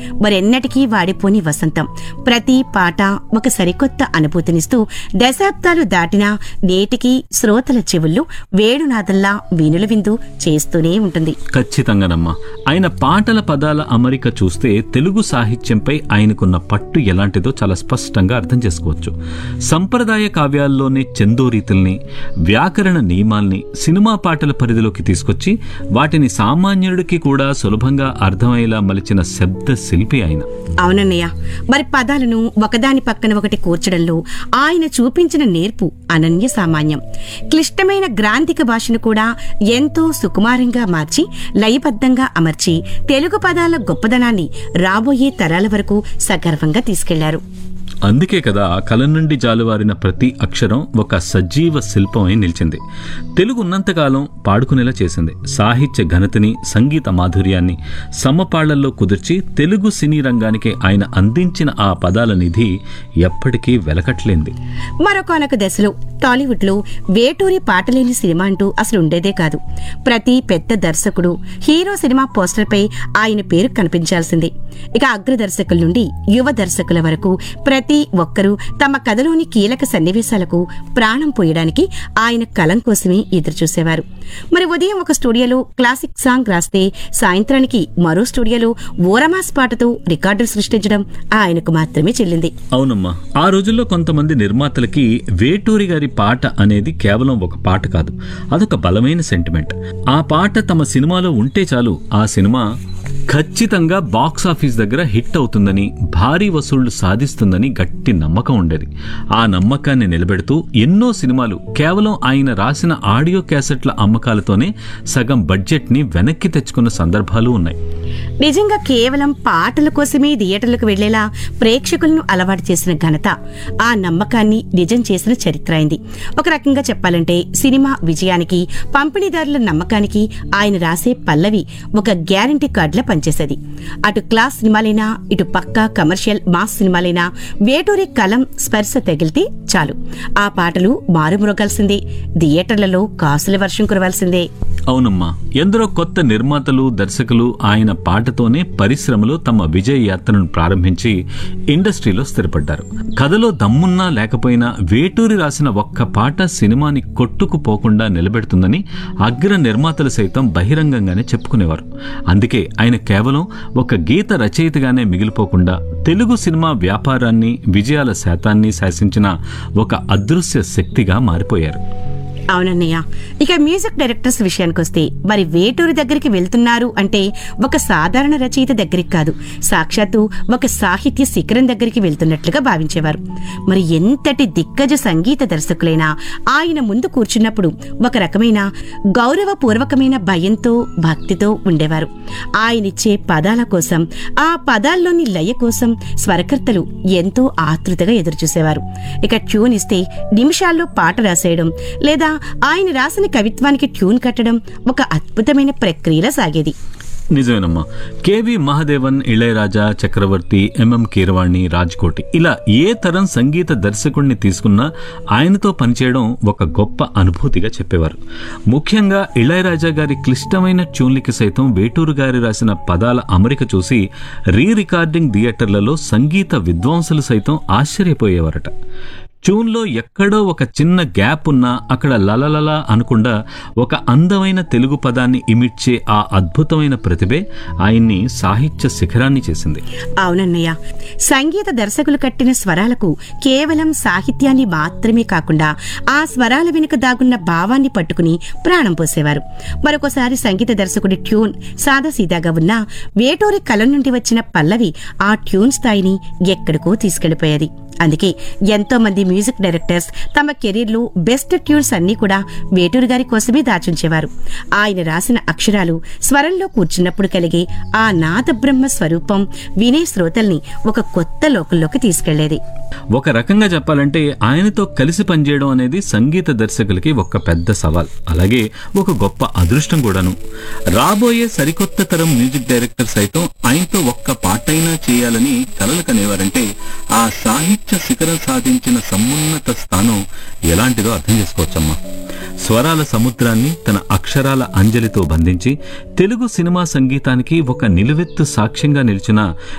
మరెన్నటికీ వాడిపోని వసంతం ప్రతి పాట ఒక సరికొత్త అనుభూతినిస్తూ దశాబ్దాలు దాటినా నేటికి శ్రోతల చెవుల్లో వేణునాదంలా వీణుల విందు చేస్తూనే ఉంటుంది ఖచ్చితంగానమ్మా ఆయన పాటల పదాల అమరిక చూస్తే తెలుగు సాహిత్యంపై ఆయనకున్న పట్టు ఎలాంటిదో చాలా స్పష్టంగా అర్థం చేసుకోవచ్చు సంప్రదాయ కావ్యాల్లోని చందోరీతుల్ని వ్యాకరణ నియమాల్ని సినిమా పాటల పరిధిలోకి తీసుకొచ్చి వాటిని సామాన్యుడికి కూడా సులభంగా అర్థమయ్యేలా మలిచిన శబ్ద శిల్పి ఆయన అవునన్నయ్య మరి పదాలను ఒకదాని పక్కన ఒకటి కూర్చడంలో ఆయన చూపించిన నేర్పు అనన్య సామాన్యం క్లిష్టమైన గ్రాంధిక భాషను కూడా ఎంతో సుకుమారంగా మార్చి లయబద్ధంగా అమర్చి తెలుగు పదాల గొప్పదనాన్ని రాబోయే తరాల వరకు సగర్వంగా తీసుకెళ్లారు అందుకే కదా కలం నుండి జాలువారిన ప్రతి అక్షరం ఒక సజీవ శిల్పమై నిలిచింది తెలుగు ఉన్నంతకాలం పాడుకునేలా చేసింది సాహిత్య ఘనతని సంగీత మాధుర్యాన్ని సమపాళ్లలో కుదిర్చి తెలుగు సినీ రంగానికి ఆయన అందించిన ఆ పదాల నిధి ఎప్పటికీ వెలకట్లేంది మరొకనొక దశలో టాలీవుడ్ లో వేటూరి పాటలేని సినిమా అంటూ అసలు ఉండేదే కాదు ప్రతి పెద్ద దర్శకుడు హీరో సినిమా పోస్టర్ పై ఆయన పేరు కనిపించాల్సిందే ఇక అగ్ర దర్శకుల నుండి యువ దర్శకుల వరకు ప్రతి ఒక్కరూ తమ కథలోని కీలక సన్నివేశాలకు ప్రాణం పోయడానికి ఆయన కలం కోసమే ఎదురుచూసేవారు మరి ఉదయం ఒక స్టూడియోలో క్లాసిక్ సాంగ్ రాస్తే సాయంత్రానికి మరో స్టూడియోలో ఓరమాస్ పాటతో రికార్డులు సృష్టించడం ఆయనకు మాత్రమే చెల్లింది అవునమ్మా ఆ రోజుల్లో కొంతమంది నిర్మాతలకి వేటూరి గారి పాట అనేది కేవలం ఒక పాట కాదు అదొక బలమైన సెంటిమెంట్ ఆ పాట తమ సినిమాలో ఉంటే చాలు ఆ సినిమా ఖచ్చితంగా బాక్స్ ఆఫీస్ దగ్గర హిట్ అవుతుందని భారీ వసూళ్లు సాధిస్తుందని గట్టి నమ్మకం ఉండేది ఆ నమ్మకాన్ని నిలబెడుతూ ఎన్నో సినిమాలు కేవలం ఆయన రాసిన ఆడియో క్యాసెట్ల అమ్మకాలతోనే సగం బడ్జెట్ ని వెనక్కి తెచ్చుకున్న సందర్భాలు ఉన్నాయి నిజంగా కేవలం పాటల కోసమే థియేటర్లకు వెళ్లేలా ప్రేక్షకులను అలవాటు చేసిన ఘనత ఆ నమ్మకాన్ని నిజం చేసిన చరిత్ర అయింది ఒక రకంగా చెప్పాలంటే సినిమా విజయానికి పంపిణీదారుల నమ్మకానికి ఆయన రాసే పల్లవి ఒక గ్యారంటీ కార్డులా పనిచేసేది అటు క్లాస్ సినిమాలైనా ఇటు పక్కా కమర్షియల్ మాస్ సినిమాలైనా వేటూరి కలం స్పర్శ తగిలితే చాలు ఆ పాటలు మారుమ్రోగాల్సిందే థియేటర్లలో కాసుల వర్షం కురవాల్సిందే అవునమ్మా ఎందరో కొత్త నిర్మాతలు దర్శకులు ఆయన పాటతోనే పరిశ్రమలో తమ విజయ యాత్రను ప్రారంభించి ఇండస్ట్రీలో స్థిరపడ్డారు కథలో దమ్మున్నా లేకపోయినా వేటూరి రాసిన ఒక్క పాట సినిమాని కొట్టుకుపోకుండా నిలబెడుతుందని అగ్ర నిర్మాతలు సైతం బహిరంగంగానే చెప్పుకునేవారు అందుకే ఆయన కేవలం ఒక గీత రచయితగానే మిగిలిపోకుండా తెలుగు సినిమా వ్యాపారాన్ని విజయాల శాతాన్ని శాసించిన ఒక అదృశ్య శక్తిగా మారిపోయారు అవునన్నయ్య ఇక మ్యూజిక్ డైరెక్టర్స్ విషయానికి వస్తే మరి వేటూరి దగ్గరికి వెళ్తున్నారు అంటే ఒక సాధారణ రచయిత దగ్గరికి కాదు సాక్షాత్తు ఒక సాహిత్య శిఖరం దగ్గరికి వెళ్తున్నట్లుగా భావించేవారు మరి ఎంతటి దిగ్గజ సంగీత దర్శకులైనా ఆయన ముందు కూర్చున్నప్పుడు ఒక రకమైన గౌరవపూర్వకమైన భయంతో భక్తితో ఉండేవారు ఆయనిచ్చే పదాల కోసం ఆ పదాల్లోని లయ కోసం స్వరకర్తలు ఎంతో ఆతృతగా ఎదురుచూసేవారు ఇక ట్యూన్ ఇస్తే నిమిషాల్లో పాట రాసేయడం లేదా ఆయన రాసిన కవిత్వానికి ట్యూన్ కట్టడం ఒక అద్భుతమైన ప్రక్రియలా సాగేది నిజమేనమ్మా కేవి మహాదేవన్ ఇళయరాజా చక్రవర్తి ఎంఎం కీరవాణి రాజ్కోటి ఇలా ఏ తరం సంగీత దర్శకుడిని తీసుకున్నా ఆయనతో పనిచేయడం ఒక గొప్ప అనుభూతిగా చెప్పేవారు ముఖ్యంగా ఇళయరాజా గారి క్లిష్టమైన ట్యూన్లకి సైతం వేటూరు గారి రాసిన పదాల అమరిక చూసి రీ రికార్డింగ్ థియేటర్లలో సంగీత విద్వాంసులు సైతం ఆశ్చర్యపోయేవారట ట్యూన్లో ఎక్కడో ఒక చిన్న గ్యాప్ ఉన్నా అక్కడ లలలల అనకుండా ఒక అందమైన తెలుగు పదాన్ని ఇమిడ్చే ఆ అద్భుతమైన ప్రతిభే ఆయన్ని సాహిత్య శిఖరాన్ని చేసింది అవునన్నయ్య సంగీత దర్శకులు కట్టిన స్వరాలకు కేవలం సాహిత్యాన్ని మాత్రమే కాకుండా ఆ స్వరాల వెనుక దాగున్న భావాన్ని పట్టుకుని ప్రాణం పోసేవారు మరొకసారి సంగీత దర్శకుడి ట్యూన్ సాదాసీదాగా ఉన్నా వేటూరి కలం నుండి వచ్చిన పల్లవి ఆ ట్యూన్ స్థాయిని ఎక్కడికో తీసుకెళ్లిపోయేది అందుకే ఎంతో మంది మ్యూజిక్ డైరెక్టర్స్ తమ కెరీర్లో బెస్ట్ ట్యూన్స్ అన్నీ కూడా వేటూరు గారి కోసమే దాచుంచేవారు ఆయన రాసిన అక్షరాలు స్వరంలో కూర్చున్నప్పుడు కలిగే ఆ నాద బ్రహ్మ స్వరూపం వినే శ్రోతల్ని ఒక కొత్త లోకంలోకి తీసుకెళ్లేది ఒక రకంగా చెప్పాలంటే ఆయనతో కలిసి పనిచేయడం అనేది సంగీత దర్శకులకి ఒక పెద్ద సవాల్ అలాగే ఒక గొప్ప అదృష్టం కూడాను రాబోయే సరికొత్త తరం మ్యూజిక్ డైరెక్టర్ సైతం ఆయనతో ఒక్క పాటైనా చేయాలని కలలు కనేవారంటే ఆ సాహిత్య శిఖరం సాధించిన సమున్నత స్థానం ఎలాంటిదో అర్థం చేసుకోవచ్చమ్మా స్వరాల సముద్రాన్ని తన అక్షరాల అంజలితో బంధించి తెలుగు సినిమా సంగీతానికి ఒక నిలువెత్తు సాక్ష్యంగా నిలిచిన